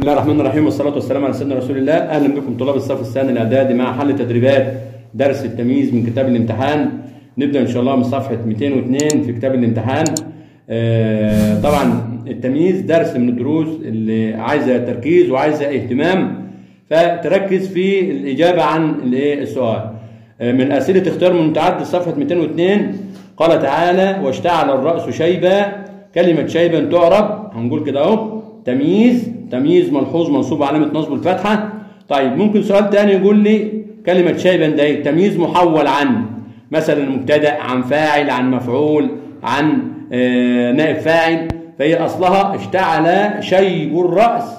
الله الرحمن الرحيم والصلاة والسلام على سيدنا رسول الله أهلا بكم طلاب الصف الثاني الإعدادي مع حل تدريبات درس التمييز من كتاب الامتحان نبدأ إن شاء الله من صفحة 202 في كتاب الامتحان آه، طبعا التمييز درس من الدروس اللي عايزة تركيز وعايزة اهتمام فتركز في الإجابة عن الإيه السؤال آه، من أسئلة اختيار من متعدد صفحة 202 قال تعالى واشتعل الرأس شيبا كلمة شيبا تعرب هنقول كده أهو تمييز تمييز ملحوظ منصوب علامة نصب الفتحة طيب ممكن سؤال تاني يقول لي كلمة شيبا ده إيه؟ تمييز محول عن مثلا مبتدأ عن فاعل عن مفعول عن آه، نائب فاعل فهي أصلها اشتعل شيب الرأس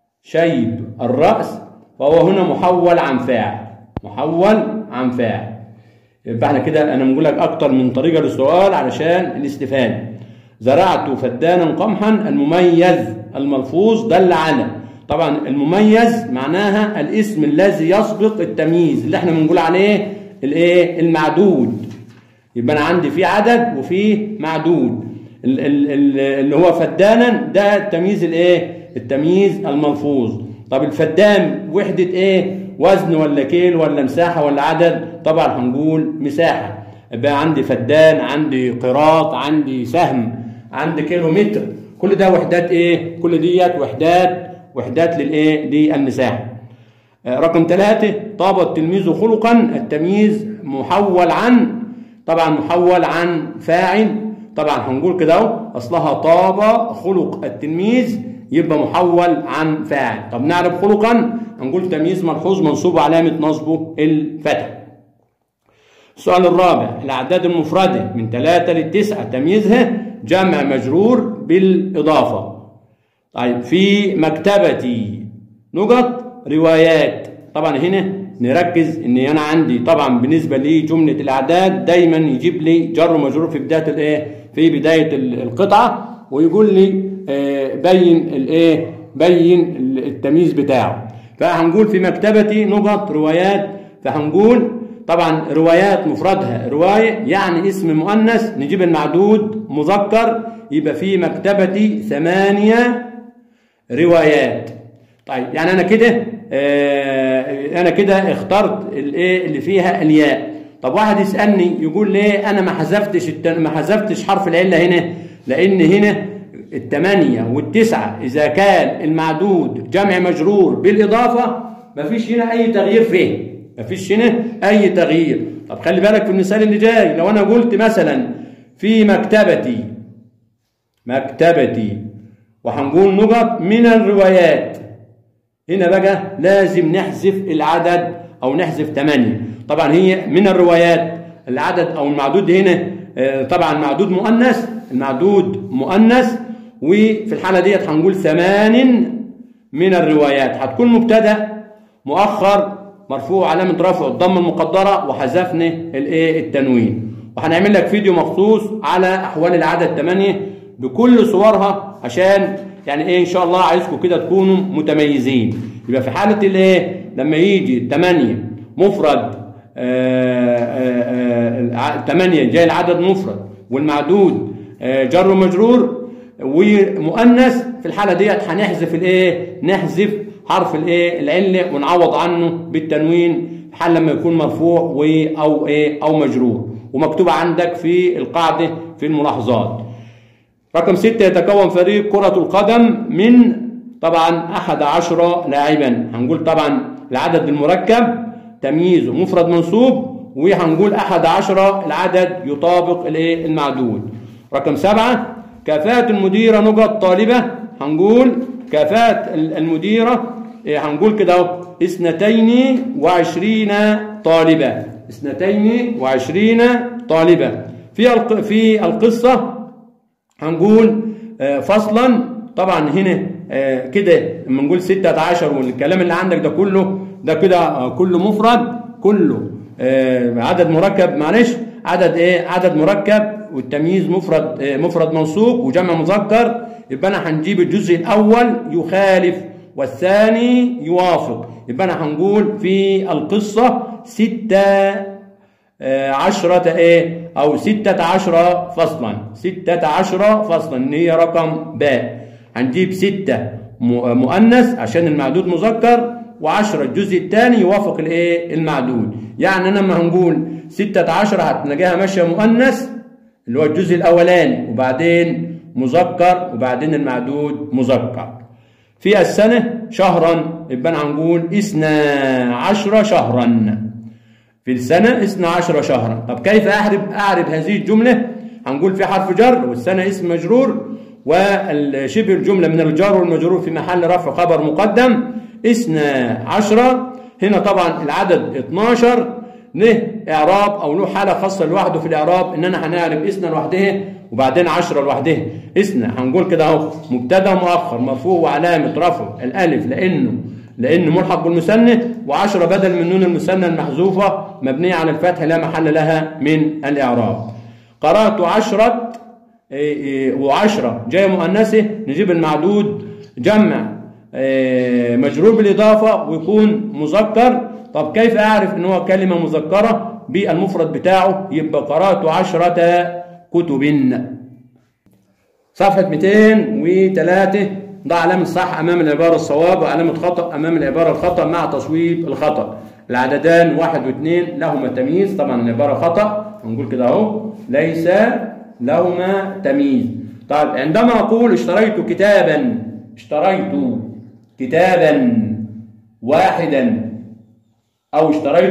شيب الرأس فهو هنا محول عن فاعل محول عن فاعل يبقى احنا كده انا بقول لك اكتر من طريقه للسؤال علشان الاستفاده زرعت فدانا قمحا المميز الملفوظ دل على طبعا المميز معناها الاسم الذي يسبق التمييز اللي احنا بنقول عليه الايه المعدود يبقى انا عندي في عدد وفي معدود ال- ال- ال- اللي هو فدانا ده التمييز الايه التمييز الملفوظ طب الفدان وحده ايه وزن ولا كيل ولا مساحه ولا عدد طبعا هنقول مساحه يبقى عندي فدان عندي قراط عندي سهم عندي كيلو متر كل ده وحدات ايه كل ديت وحدات وحدات للايه دي المساحه آه، رقم ثلاثة طاب التلميذ خلقا التمييز محول عن طبعا محول عن فاعل طبعا هنقول كده اهو اصلها طاب خلق التلميذ يبقى محول عن فاعل طب نعرف خلقا هنقول تمييز ملحوظ منصوب علامة نصبه الفتح السؤال الرابع الأعداد المفردة من ثلاثة للتسعة تمييزها جمع مجرور بالإضافة طيب في مكتبتي نقط روايات طبعا هنا نركز ان انا عندي طبعا بالنسبه لجمله الاعداد دايما يجيب لي جر ومجرور في بدايه الايه في بدايه ال- القطعه ويقول لي آه، بين الايه بين التمييز بتاعه فهنقول في مكتبتي نقط روايات فهنقول طبعا روايات مفردها روايه يعني اسم مؤنث نجيب المعدود مذكر يبقى في مكتبتي ثمانيه روايات طيب يعني انا كده آه انا كده اخترت الايه اللي فيها الياء طب واحد يسالني يقول ليه انا ما حذفتش الت... ما حذفتش حرف العله هنا لان هنا الثمانيه والتسعه اذا كان المعدود جمع مجرور بالاضافه ما فيش هنا اي تغيير فيه ما فيش هنا اي تغيير طب خلي بالك في المثال اللي جاي لو انا قلت مثلا في مكتبتي مكتبتي وهنقول نقط من الروايات هنا بقى لازم نحذف العدد او نحذف 8 طبعا هي من الروايات العدد او المعدود هنا آه، طبعا معدود مؤنث المعدود مؤنث وفي الحاله ديت هنقول ثمان من الروايات هتكون مبتدا مؤخر مرفوع علامه رفع الضمه المقدره وحذفنا الايه التنوين وهنعمل لك فيديو مخصوص على احوال العدد 8 بكل صورها عشان يعني ايه ان شاء الله عايزكم كده تكونوا متميزين يبقى في حاله الايه لما يجي 8 مفرد 8 جاي العدد مفرد والمعدود آه، جر ومجرور ومؤنث في الحاله ديت هنحذف الايه نحذف حرف الايه العله ونعوض عنه بالتنوين في حال لما يكون مرفوع و او ايه او مجرور ومكتوب عندك في القاعده في الملاحظات رقم ستة يتكون فريق كرة القدم من طبعا أحد عشر لاعبا هنقول طبعا العدد المركب تمييزه مفرد منصوب وهنقول أحد عشر العدد يطابق الايه المعدود رقم سبعة كفاءة المديرة نقط طالبة هنقول كفاءة المديرة إيه، هنقول كده اهو اثنتين وعشرين طالبة اثنتين وعشرين طالبة في الق- في القصة هنقول آه، فصلا طبعا هنا آه، كده لما نقول 16 والكلام اللي عندك ده كله ده كده آه، كله مفرد كله آه، عدد مركب معلش عدد ايه عدد مركب والتمييز مفرد آه، مفرد منصوب وجمع مذكر يبقى انا هنجيب الجزء الاول يخالف والثاني يوافق يبقى انا هنقول في القصه ستة آه، عشرة ايه او ستة عشر فصلا ستة عشر فصلا ان هي رقم باء هنجيب ستة مؤنث عشان المعدود مذكر و10 الجزء الثاني يوافق الايه المعدود يعني انا لما هنقول 16 هتلاقيها ماشيه مؤنث اللي هو الجزء الاولاني وبعدين مذكر وبعدين المعدود مذكر في السنة شهرا يبقى هنقول اثنا عشر شهرا في السنة اثنا عشر شهرا طب كيف أعرب أعرب هذه الجملة هنقول في حرف جر والسنة اسم مجرور والشبه الجملة من الجار والمجرور في محل رفع خبر مقدم اثنا عشر هنا طبعا العدد 12 له اعراب او له حاله خاصه لوحده في الاعراب ان انا هنعرب اثنا لوحدها وبعدين 10 لوحدها اثنا هنقول كده اهو مبتدا مؤخر مرفوع وعلامه رفعه الالف لانه لانه ملحق بالمثنى و10 بدل من نون المثنى المحذوفه مبنيه على الفتح لا محل لها من الاعراب قرات عشرة وعشرة جاية مؤنثة نجيب المعدود جمع مجرور بالإضافة ويكون مذكر طب كيف أعرف إن هو كلمة مذكرة بالمفرد بتاعه يبقى قرأت عشرة كتب صفحة 203 ضع علامة صح أمام العبارة الصواب وعلامة خطأ أمام العبارة الخطأ مع تصويب الخطأ العددان واحد واثنين لهما تمييز طبعا العبارة خطأ هنقول كده أهو ليس لهما تمييز طيب عندما أقول اشتريت كتابا اشتريت كتابا واحدا أو اشتريت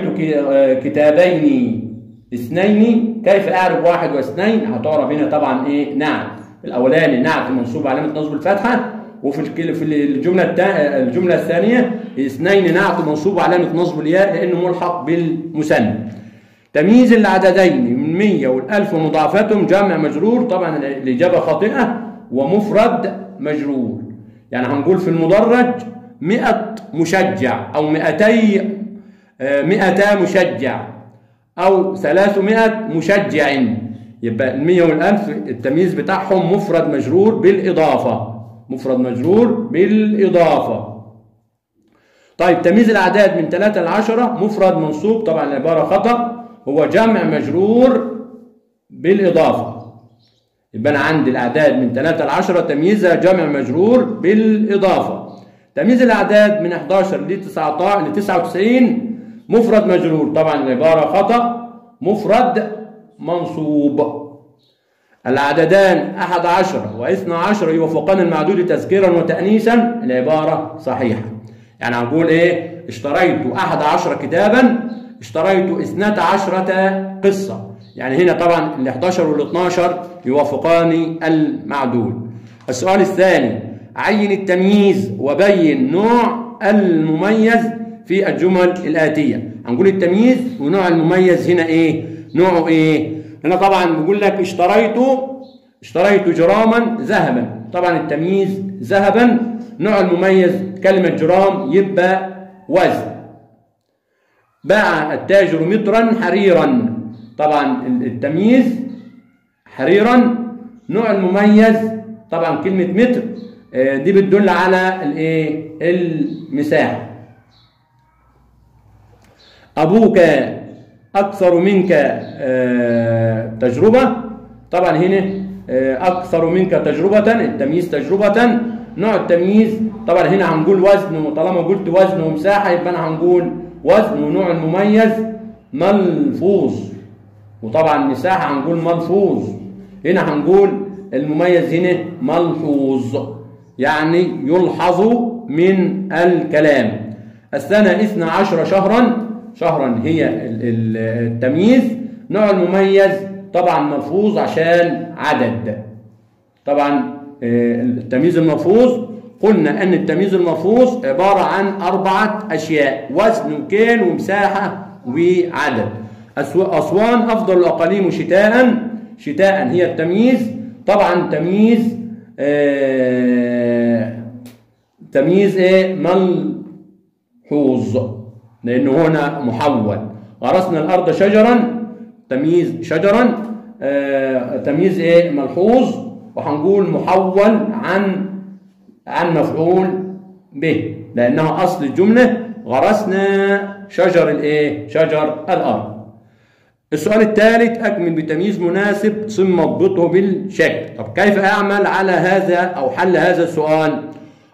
كتابين اثنين كيف أعرف واحد واثنين هتعرف هنا طبعا إيه نعت الأولاني نعت منصوب علامة نصب الفتحة وفي في الجملة الجملة الثانية اثنين نعت منصوب علامة نصب الياء لأنه ملحق بالمثنى تمييز العددين من 100 والألف ومضاعفتهم جمع مجرور طبعا الإجابة خاطئة ومفرد مجرور يعني هنقول في المدرج 100 مشجع أو 200 200 مشجع أو 300 مشجع يبقى ال 100 والألف التمييز بتاعهم مفرد مجرور بالإضافة مفرد مجرور بالإضافة طيب تمييز الأعداد من 3 ل 10 مفرد منصوب طبعا العبارة خطأ هو جمع مجرور بالإضافة يبقى أنا عندي الأعداد من 3 ل 10 تمييزها جمع مجرور بالإضافة تمييز الأعداد من 11 ل 19 ل 99 مفرد مجرور طبعا العبارة خطأ مفرد منصوب العددان أحد عشر واثنى عشر يوافقان المعدود تذكيرا وتأنيسا العبارة صحيحة يعني هنقول إيه اشتريت أحد عشر كتابا اشتريت اثنتا عشرة قصة يعني هنا طبعا ال 11 وال 12 يوافقان المعدود السؤال الثاني عين التمييز وبين نوع المميز في الجمل الآتية هنقول التمييز ونوع المميز هنا إيه نوعه إيه هنا طبعا بيقول لك اشتريت اشتريت جراما ذهبا طبعا التمييز ذهبا نوع المميز كلمة جرام يبقى وزن باع التاجر مترا حريرا طبعا التمييز حريرا نوع المميز طبعا كلمة متر دي بتدل على الايه المساحة أبوك أكثر منك تجربة طبعا هنا أكثر منك تجربة التمييز تجربة نوع التمييز طبعا هنا هنقول وزن وطالما قلت وزن ومساحة يبقى أنا هنقول وزن ونوع المميز ملفوظ وطبعا مساحة هنقول ملفوظ هنا هنقول المميز هنا ملحوظ يعني يلحظ من الكلام السنة 12 شهرا شهرا هي التمييز نوع المميز طبعا ملفوظ عشان عدد طبعا التمييز الملفوظ قلنا ان التمييز الملفوظ عبارة عن أربعة أشياء وزن وكيل ومساحة وعدد أسوان أفضل الأقاليم شتاء شتاء هي التمييز طبعا تمييز آه تمييز ايه ملحوظ لانه هنا محول غرسنا الارض شجرا تمييز شجرا آه تمييز ايه ملحوظ وهنقول محول عن عن مفعول به لانها اصل الجمله غرسنا شجر الايه شجر الارض السؤال الثالث أكمل بتمييز مناسب ثم اضبطه بالشكل طب كيف أعمل على هذا أو حل هذا السؤال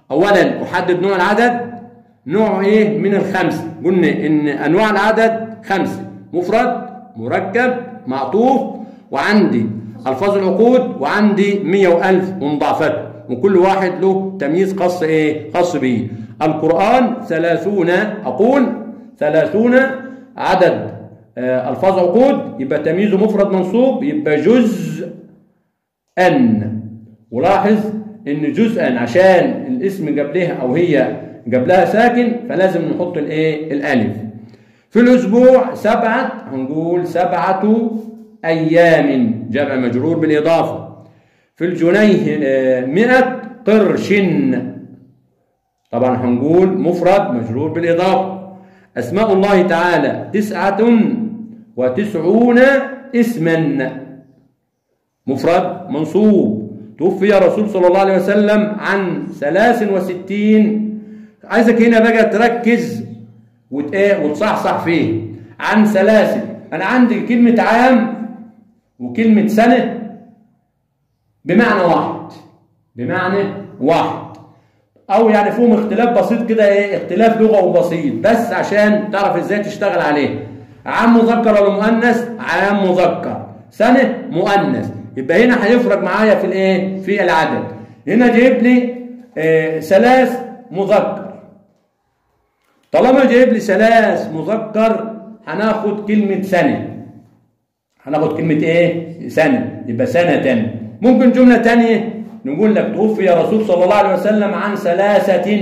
اولا احدد نوع العدد نوع ايه من الخمسه قلنا ان انواع العدد خمسه مفرد مركب معطوف وعندي الفاظ العقود وعندي مية والف ومضاعفاته وكل واحد له تمييز خاص ايه خاص به القران ثلاثون اقول ثلاثون عدد آه، الفاظ عقود يبقى تمييزه مفرد منصوب يبقى جزء ان ولاحظ ان جزءا عشان الاسم قبلها او هي قبلها ساكن فلازم نحط الايه الالف في الاسبوع سبعه هنقول سبعه ايام جمع مجرور بالاضافه في الجنيه آه، مئة قرش طبعا هنقول مفرد مجرور بالاضافه اسماء الله تعالى تسعه وتسعون اسما مفرد منصوب توفي الرسول صلى الله عليه وسلم عن ثلاث وستين عايزك هنا بقى تركز وت- إيه وتصحصح فيه عن ثلاث انا عندي كلمة عام وكلمة سنة بمعنى واحد بمعنى واحد او يعني فيهم اختلاف بسيط كده ايه اختلاف لغوي بسيط بس عشان تعرف ازاي تشتغل عليه عام مذكر ولا مؤنث عام مذكر سنه مؤنث يبقى هنا هيفرق معايا في الايه في العدد هنا جايب لي آه ثلاث مذكر طالما جايب لي ثلاث مذكر هناخد كلمه سنه هناخد كلمة ايه؟ سنة يبقى سنة ممكن جملة تانية نقول لك توفي الرسول صلى الله عليه وسلم عن ثلاثة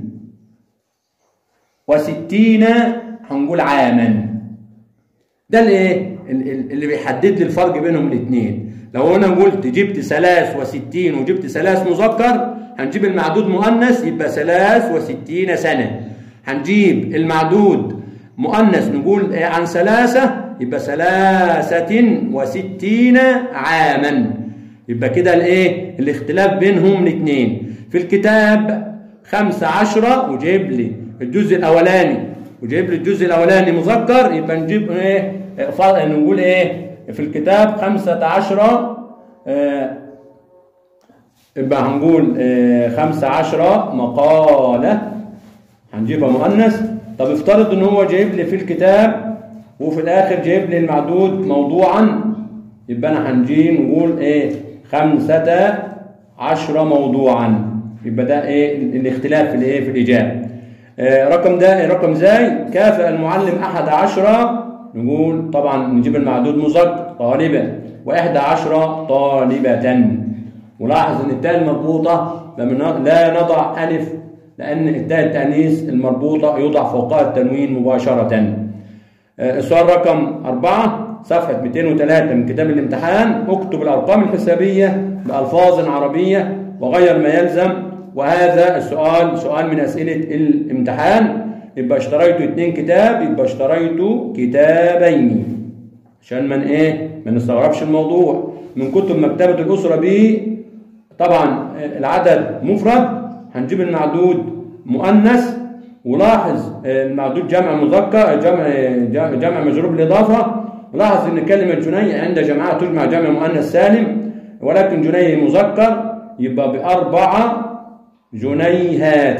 وستين هنقول عاما ده الايه؟ ال- ال- اللي بيحدد لي الفرق بينهم الاثنين لو انا قلت جبت ثلاث وستين وجبت ثلاث مذكر هنجيب المعدود مؤنث يبقى ثلاث وستين سنة هنجيب المعدود مؤنث نقول إيه عن ثلاثة يبقى ثلاثة وستين عاما يبقى كده الايه الاختلاف بينهم الاثنين في الكتاب خمسة عشرة وجايب لي الجزء الاولاني وجايب لي الجزء الاولاني مذكر يبقى نجيب ايه فرق نقول ايه في الكتاب خمسة عشرة آه يبقى هنقول آه خمسة عشرة مقالة هنجيبها مؤنث طب افترض ان هو جايب لي في الكتاب وفي الاخر جايب لي المعدود موضوعا يبقى انا هنجي نقول ايه خمسة عشرة موضوعا يبقى ده ايه ال- الاختلاف في الايه في الاجابه آه رقم ده رقم زي كافئ المعلم احد عشرة نقول طبعا نجيب المعدود مذكر طالبة واحدى عشرة طالبة ولاحظ ان التاء المربوطة لم- لا نضع الف لان التاء التانيث المربوطة يوضع فوقها التنوين مباشرة آه، السؤال رقم أربعة صفحة 203 من كتاب الامتحان اكتب الأرقام الحسابية بألفاظ عربية وغير ما يلزم وهذا السؤال سؤال من أسئلة الامتحان يبقى اشتريت اتنين كتاب يبقى اشتريت كتابين عشان من ايه ما نستغربش الموضوع من كتب مكتبة الأسرة ب طبعا العدد مفرد هنجيب المعدود مؤنث ولاحظ المعدود جمع مذكر جمع جمع- جمع مجرور بالاضافه لاحظ ان كلمه جني عند جمعها تجمع جمع مؤنث سالم ولكن جني مذكر يبقى باربع جنيهات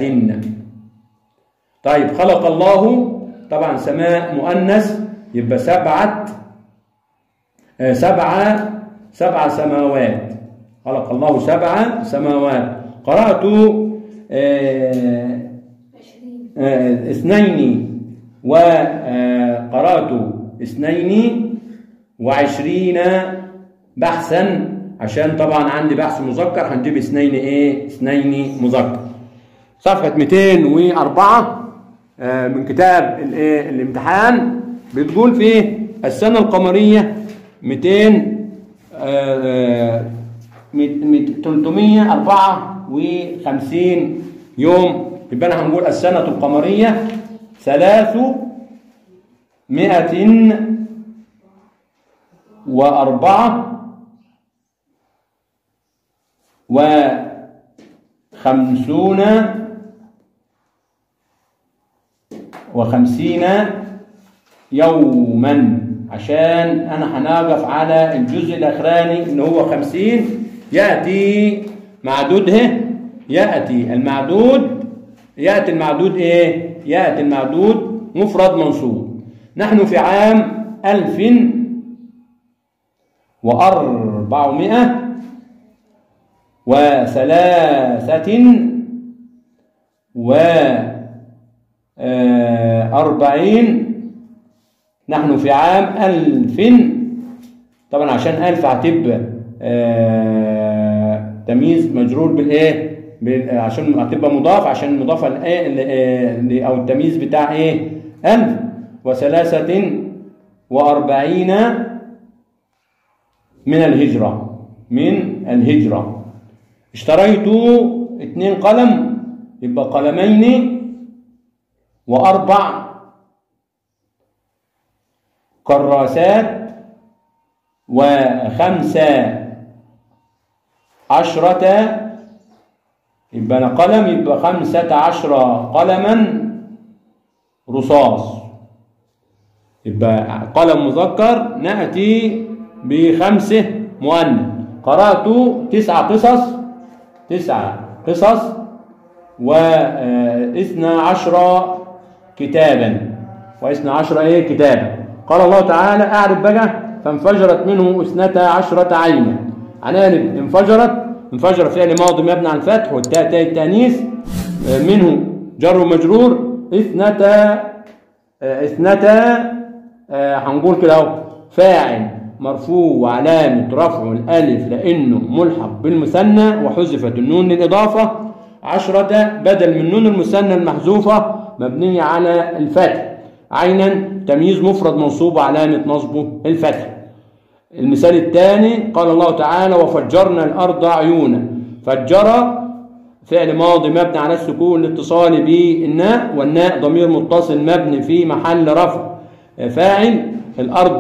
طيب خلق الله طبعا سماء مؤنث يبقى سبعه آه، سبعه سبع سماوات خلق الله سبع سماوات قرات آه، آه، اثنين وقرأت اثنين وعشرين بحثا عشان طبعا عندي بحث مذكر هنجيب اثنين ايه اثنين مذكر صفحة 204 آه، من كتاب الايه الامتحان بتقول فيه السنة القمرية 200 آه، آه، ميت- ميت- 354 يوم يبقى انا هنقول السنة القمرية ثلاث مئة وأربعة وخمسون وخمسين يوما عشان انا هنقف على الجزء الاخراني اللي هو خمسين ياتي معدودها يأتي المعدود يأتي المعدود إيه؟ يأتي المعدود مفرد منصوب نحن في عام ألف وأربعمائة وثلاثة وأربعين نحن في عام ألف طبعا عشان ألف هتبقى آه، تمييز مجرور بالإيه؟ بال- عشان هتبقى مضاف عشان المضافة الإيه ل- ل- أو التمييز بتاع إيه؟ ألف وثلاثة وأربعين من الهجرة من الهجرة اشتريت اتنين قلم يبقى قلمين وأربع كراسات وخمسة عشرة يبقى أنا قلم يبقى خمسة عشر قلما رصاص يبقى قلم مذكر نأتي بخمسة مؤنث قرأت تسع قصص تسع قصص واثنى عشر كتابا واثنى عشر ايه كتابا قال الله تعالى اعرف بقى فانفجرت منه اثنتا عشرة عينا هنقلب انفجرت انفجر فعل ماضي مبني على الفتح والتاء تاء التانيث آه، منه جر ومجرور اثنتا آه، اثنتا آه، هنقول كده اهو فاعل مرفوع وعلامة رفعه الألف لأنه ملحق بالمثنى وحذفت النون للإضافة عشرة بدل من نون المثنى المحذوفة مبنية على الفتح عينا تمييز مفرد منصوب وعلامة نصبه الفتح المثال الثاني قال الله تعالى وفجرنا الأرض عيونا فجر فعل ماضي مبني على السكون لاتصال بالناء والناء ضمير متصل مبني في محل رفع فاعل الأرض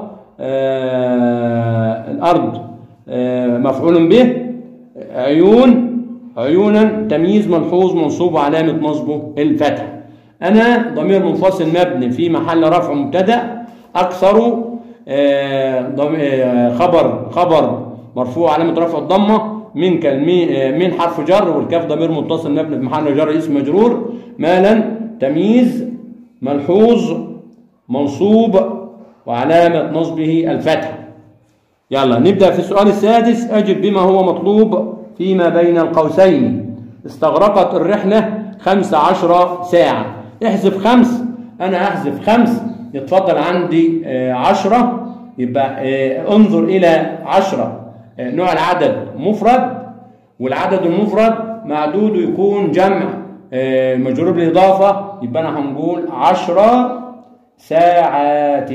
آه الأرض آه مفعول به عيون عيونا تمييز ملحوظ منصوب وعلامة نصبه الفتح أنا ضمير منفصل مبني في محل رفع مبتدأ أكثر آه ضم- آه، خبر خبر مرفوع علامة رفع الضمة من كلمي آه، من حرف جر والكاف ضمير متصل مبني في محل جر اسم مجرور مالا تمييز ملحوظ منصوب وعلامة نصبه الفتح يلا نبدأ في السؤال السادس أجب بما هو مطلوب فيما بين القوسين استغرقت الرحلة خمس عشر ساعة احذف خمس أنا أحذف خمس يتفضل عندي آه، عشرة يبقى آه، انظر إلى عشرة آه، نوع العدد مفرد والعدد المفرد معدود يكون جمع آه، مجرور بالإضافة يبقى أنا هنقول عشرة ساعات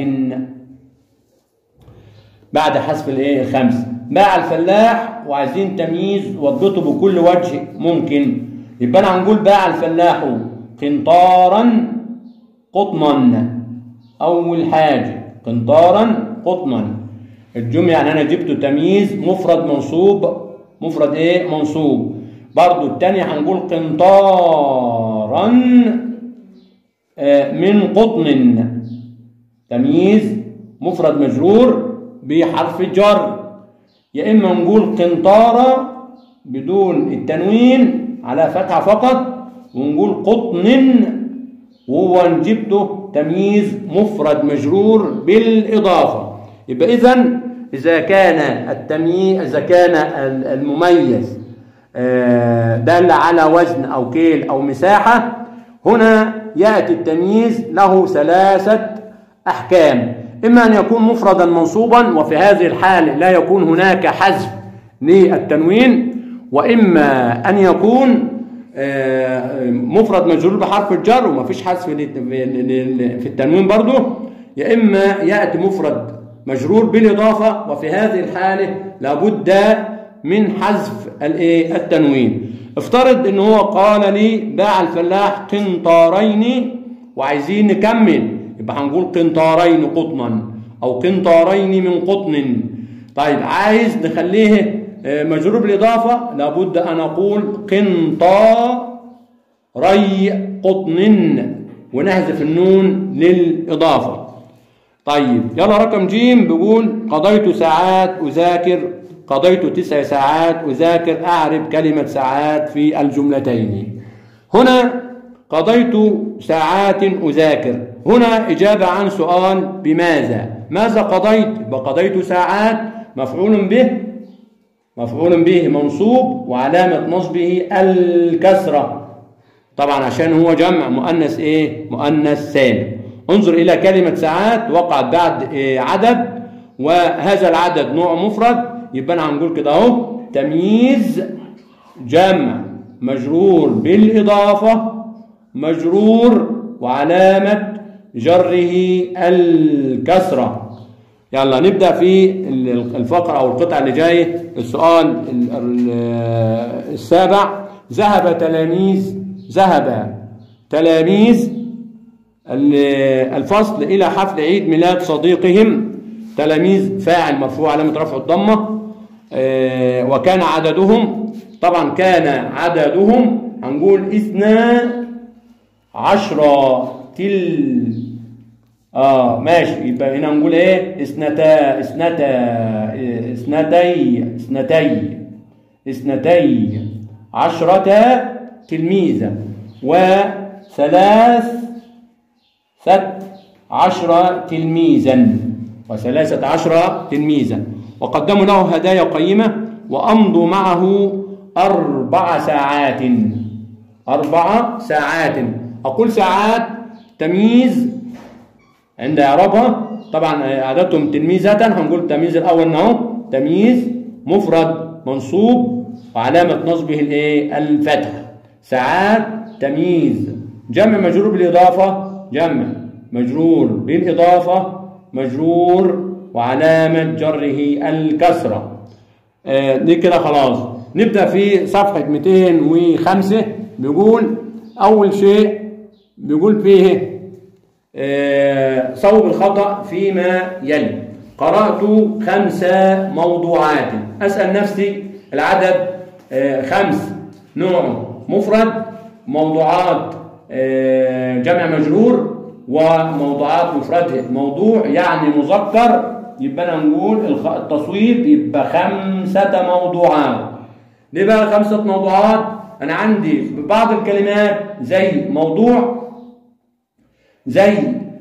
بعد حذف الايه الخمس باع الفلاح وعايزين تمييز وضبطه بكل وجه ممكن يبقى انا هنقول باع الفلاح قنطارا قطنا اول حاجه قنطارا قطنا الجمله يعني انا جبته تمييز مفرد منصوب مفرد ايه منصوب برضو الثانيه هنقول قنطارا آه، من قطن تمييز مفرد مجرور بحرف الجر يا اما نقول قنطارة بدون التنوين على فتحة فقط ونقول قطن وهو جبته تمييز مفرد مجرور بالإضافة يبقى إذا إذا كان التمييز إذا كان ال- المميز آه، دل على وزن أو كيل أو مساحة هنا يأتي التمييز له ثلاثة أحكام إما أن يكون مفردا منصوبا وفي هذه الحال لا يكون هناك حذف للتنوين وإما أن يكون آه، مفرد مجرور بحرف الجر وما فيش حذف لل- لل- في التنوين برضه يا إما يأتي مفرد مجرور بالإضافة وفي هذه الحالة لابد من حذف الإيه؟ التنوين افترض ان هو قال لي باع الفلاح قنطارين وعايزين نكمل يبقى هنقول قنطارين قطنا او قنطارين من قطن طيب عايز نخليه آه، مجرور بالاضافه لابد ان اقول قنطاري قطن ونحذف النون للاضافه طيب يلا رقم جيم بيقول قضيت ساعات أذاكر قضيت تسع ساعات أذاكر أعرب كلمة ساعات في الجملتين هنا قضيت ساعات أذاكر هنا إجابة عن سؤال بماذا ماذا قضيت قضيت ساعات مفعول به مفعول به منصوب وعلامة نصبه الكسرة طبعا عشان هو جمع مؤنث ايه مؤنث سالم انظر الى كلمة ساعات وقعت بعد إيه عدد وهذا العدد نوع مفرد يبقى انا هنقول كده اهو تمييز جمع مجرور بالإضافة مجرور وعلامة جره الكسرة يلا نبدأ في الفقرة أو القطعة اللي جاية السؤال السابع ذهب تلاميذ ذهب تلاميذ الفصل إلى حفل عيد ميلاد صديقهم تلاميذ فاعل مرفوع علامة رفع الضمة وكان عددهم طبعا كان عددهم هنقول اثنا عشرة تل اه ماشي يبقى هنا نقول ايه اثنتا اثنتا اثنتي اثنتي اثنتي عشرة تلميذا وثلاث ست عشرة تلميذا وثلاثة عشرة تلميذا وقدموا له هدايا قيمة وأمضوا معه أربع ساعات أربع ساعات أقول ساعات تمييز عند إعرابها طبعا عددهم تلميذة هنقول التمييز الأول أهو تمييز مفرد منصوب وعلامة نصبه الإيه الفتح ساعات تمييز جمع مجرور بالإضافة جمع مجرور بالإضافة مجرور وعلامة جره الكسرة آه دي كده خلاص نبدأ في صفحة 205 بيقول أول شيء بيقول فيه آه صوب الخطأ فيما يلي قرأت خمس موضوعات أسأل نفسي العدد آه خمس نوع مفرد موضوعات جمع مجرور وموضوعات مفرد موضوع يعني مذكر يبقى انا نقول التصويب يبقى خمسة موضوعات ليه بقى خمسة موضوعات انا عندي بعض الكلمات زي موضوع زي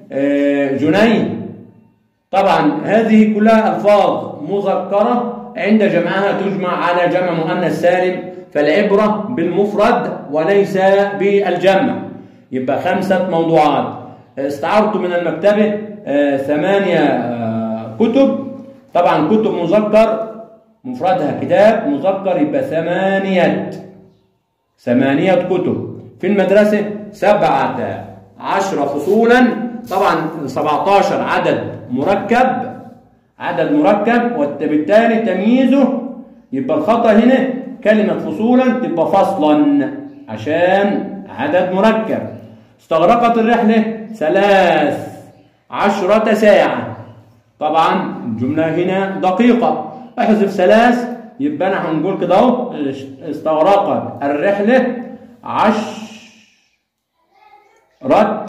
جنيه طبعا هذه كلها الفاظ مذكرة عند جمعها تجمع على جمع مؤنث سالم فالعبرة بالمفرد وليس بالجمع يبقى خمسة موضوعات استعرت من المكتبة آه ثمانية آه كتب طبعا كتب مذكر مفردها كتاب مذكر يبقى ثمانية ثمانية كتب في المدرسة سبعة عشر فصولا طبعا 17 عدد مركب عدد مركب وبالتالي تمييزه يبقى الخطأ هنا كلمة فصولا تبقى فصلا عشان عدد مركب استغرقت الرحلة ثلاث عشرة ساعة طبعا الجملة هنا دقيقة احذف ثلاث يبقى انا هنقول كده اهو استغرقت الرحلة عشرة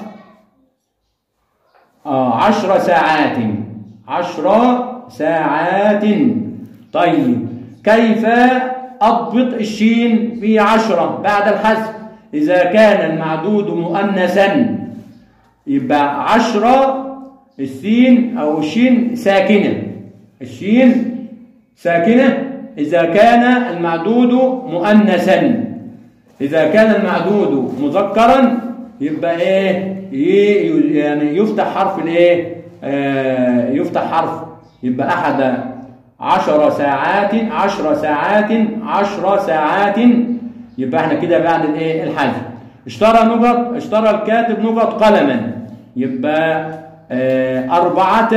آه عشر ساعات عشر ساعات طيب كيف أضبط الشين في عشرة بعد الحذف إذا كان المعدود مؤنثا يبقى عشرة السين أو الشين ساكنة الشين ساكنة إذا كان المعدود مؤنثا إذا كان المعدود مذكرا يبقى إيه يعني يفتح حرف الإيه آه يفتح حرف يبقى أحد عشر ساعات عشر ساعات عشر ساعات يبقى احنا كده بعد الايه الحذف اشترى نقط اشترى الكاتب نقط قلما يبقى اه أربعة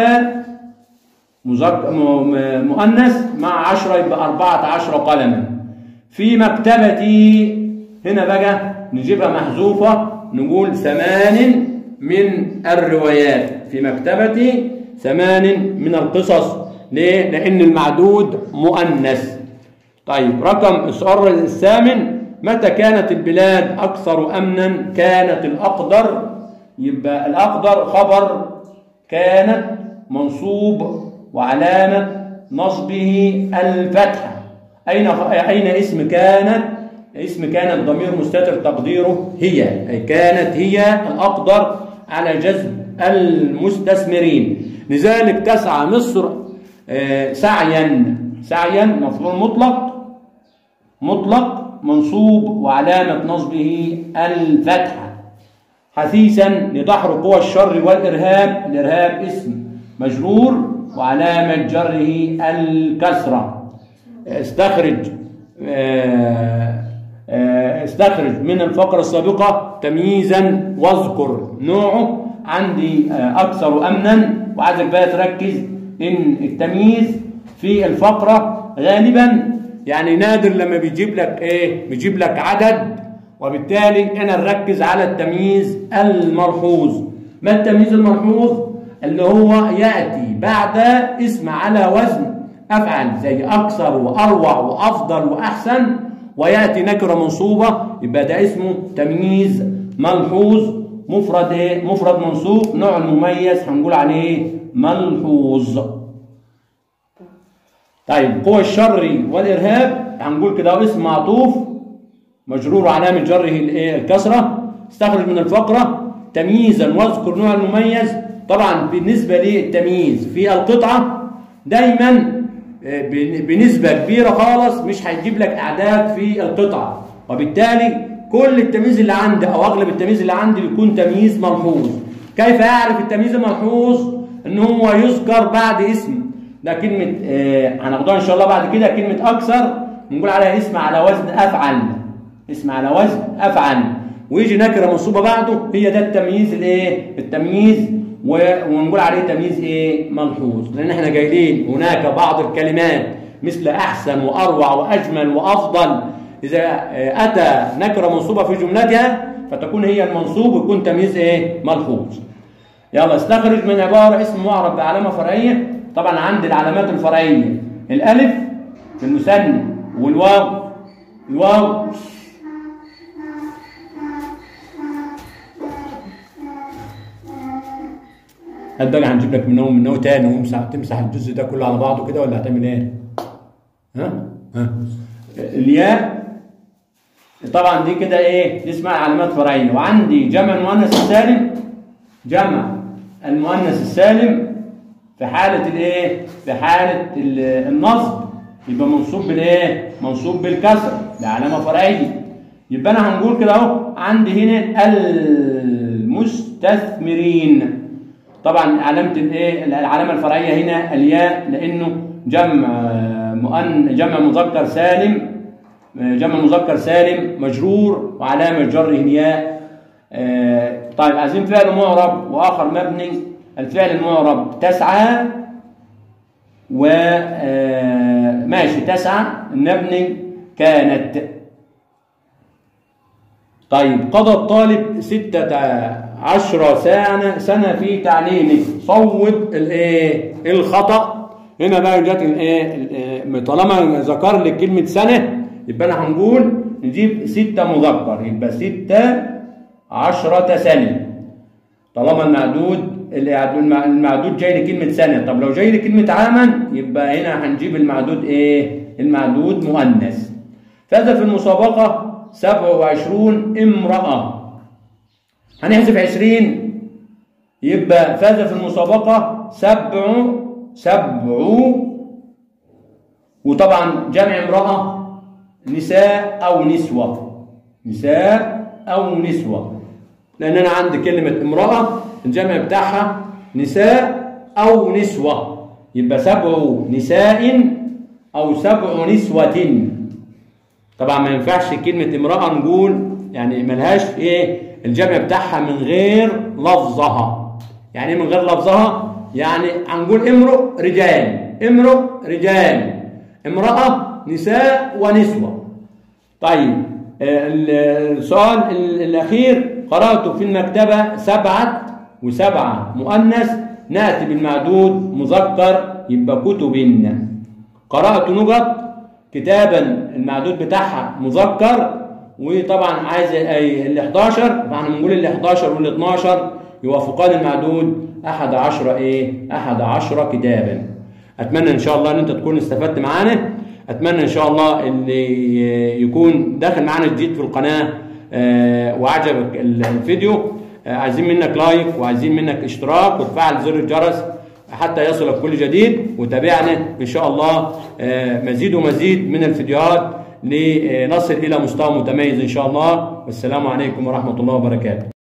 مؤنث مع عشرة يبقى أربعة عشر قلما في مكتبتي هنا بقى نجيبها محذوفة نقول ثمان من الروايات في مكتبتي ثمان من القصص ليه؟ لأن المعدود مؤنث طيب رقم السؤال الثامن متى كانت البلاد أكثر أمنا كانت الأقدر يبقى الأقدر خبر كانت منصوب وعلامة نصبه الفتحة أين أين اسم كانت اسم كانت ضمير مستتر تقديره هي أي كانت هي الأقدر على جذب المستثمرين لذلك تسعى مصر آه، سعيا سعيا مفعول مطلق مطلق منصوب وعلامة نصبه الفتحة حثيثا لدحر قوى الشر والإرهاب الإرهاب اسم مجرور وعلامة جره الكسرة استخرج آه، آه، استخرج من الفقرة السابقة تمييزا واذكر نوعه عندي آه، أكثر أمنا وعايزك بقى تركز إن التمييز في الفقرة غالبا يعني نادر لما بيجيب لك إيه بيجيب لك عدد وبالتالي أنا نركز على التمييز الملحوظ ما التمييز الملحوظ اللي هو يأتي بعد اسم على وزن أفعل زي أكثر وأروع وأفضل وأحسن ويأتي نكرة منصوبة يبقى ده اسمه تمييز ملحوظ مفرد ايه؟ مفرد منصوب نوع المميز هنقول عليه ملحوظ طيب قوى الشر والإرهاب هنقول كده اسم معطوف مجرور علامة جره الايه الكسرة استخرج من الفقرة تمييزا واذكر نوع المميز طبعا بالنسبة للتمييز في القطعة دايما آه، بن- بنسبة كبيرة خالص مش هيجيب لك أعداد في القطعة وبالتالي كل التمييز اللي عندي أو أغلب التمييز اللي عندي بيكون تمييز ملحوظ كيف أعرف التمييز الملحوظ إن هو يذكر بعد اسم ده كلمة آه، هناخدوها إن شاء الله بعد كده كلمة أكثر بنقول عليها اسم على وزن أفعل اسم على وزن أفعل ويجي نكرة منصوبة بعده هي ده التمييز الايه التمييز و- ونقول عليه تمييز ايه ملحوظ لان احنا جايلين هناك بعض الكلمات مثل احسن واروع واجمل وافضل اذا آه، اتى نكرة منصوبة في جملتها فتكون هي المنصوب ويكون تمييز ايه ملحوظ يلا استخرج من عبارة اسم معرب بعلامة فرعية طبعا عندي العلامات الفرعية الألف في المثنى والواو الواو هل بقى هنجيب لك منهم منه تاني ومسح تمسح الجزء ده كله على بعضه كده ولا هتعمل ايه؟ ها؟ ها؟ الياء طبعا دي كده ايه؟ دي اسمها علامات فرعيه وعندي جمع المؤنث السالم جمع المؤنث السالم في حالة الايه؟ في حالة ال- النصب يبقى منصوب بالايه؟ منصوب بالكسر ده علامة فرعية يبقى انا هنقول كده اهو عندي هنا المستثمرين طبعا علامة الايه؟ العلامة الفرعية هنا الياء لانه جمع مؤن جمع مذكر سالم جمع مذكر سالم مجرور وعلامة جره الياء آه، طيب عايزين فعل معرب واخر مبني الفعل المعرب تسعى و آه، ماشي تسعى المبني كانت طيب قضى الطالب ستة عشر سنة سنة في تعليمه صوب الايه الخطأ هنا بقى جت الايه ال- طالما ذكر لك كلمة سنة يبقى انا هنقول نجيب ستة مذكر يبقى ستة عشرة سنة طالما المعدود المع- المعدود جاي لكلمة سنة طب لو جاي لكلمة عاما يبقى هنا هنجيب المعدود ايه المعدود مؤنث فاز في المسابقة 27 امرأة هنحذف 20 يبقى فاز في المسابقة سبع سبع وطبعا جمع امرأة نساء أو نسوة نساء أو نسوة لأن أنا عندي كلمة امرأة الجمع بتاعها نساء أو نسوة يبقى سبع نساء أو سبع نسوة طبعا ما ينفعش كلمة امرأة نقول يعني ملهاش ايه الجمع بتاعها من غير لفظها يعني ايه من غير لفظها يعني هنقول امرؤ رجال امرؤ رجال امرأة نساء ونسوة طيب آه، ال- السؤال ال- الأخير قرأت في المكتبة سبعة وسبعة مؤنث نأتي بالمعدود مذكر يبقى كتب قرأت نقط كتابا المعدود بتاعها مذكر وطبعا عايز ال 11 فاحنا بنقول ال 11 وال 12 يوافقان المعدود احد عشر ايه احد عشر كتابا اتمنى ان شاء الله ان انت تكون استفدت معانا اتمنى ان شاء الله اللي يكون داخل معانا جديد في القناه آه، وعجبك الفيديو آه، عايزين منك لايك وعايزين منك اشتراك وتفعل زر الجرس حتى يصلك كل جديد وتابعنا ان شاء الله آه، مزيد ومزيد من الفيديوهات لنصل الى مستوى متميز ان شاء الله والسلام عليكم ورحمه الله وبركاته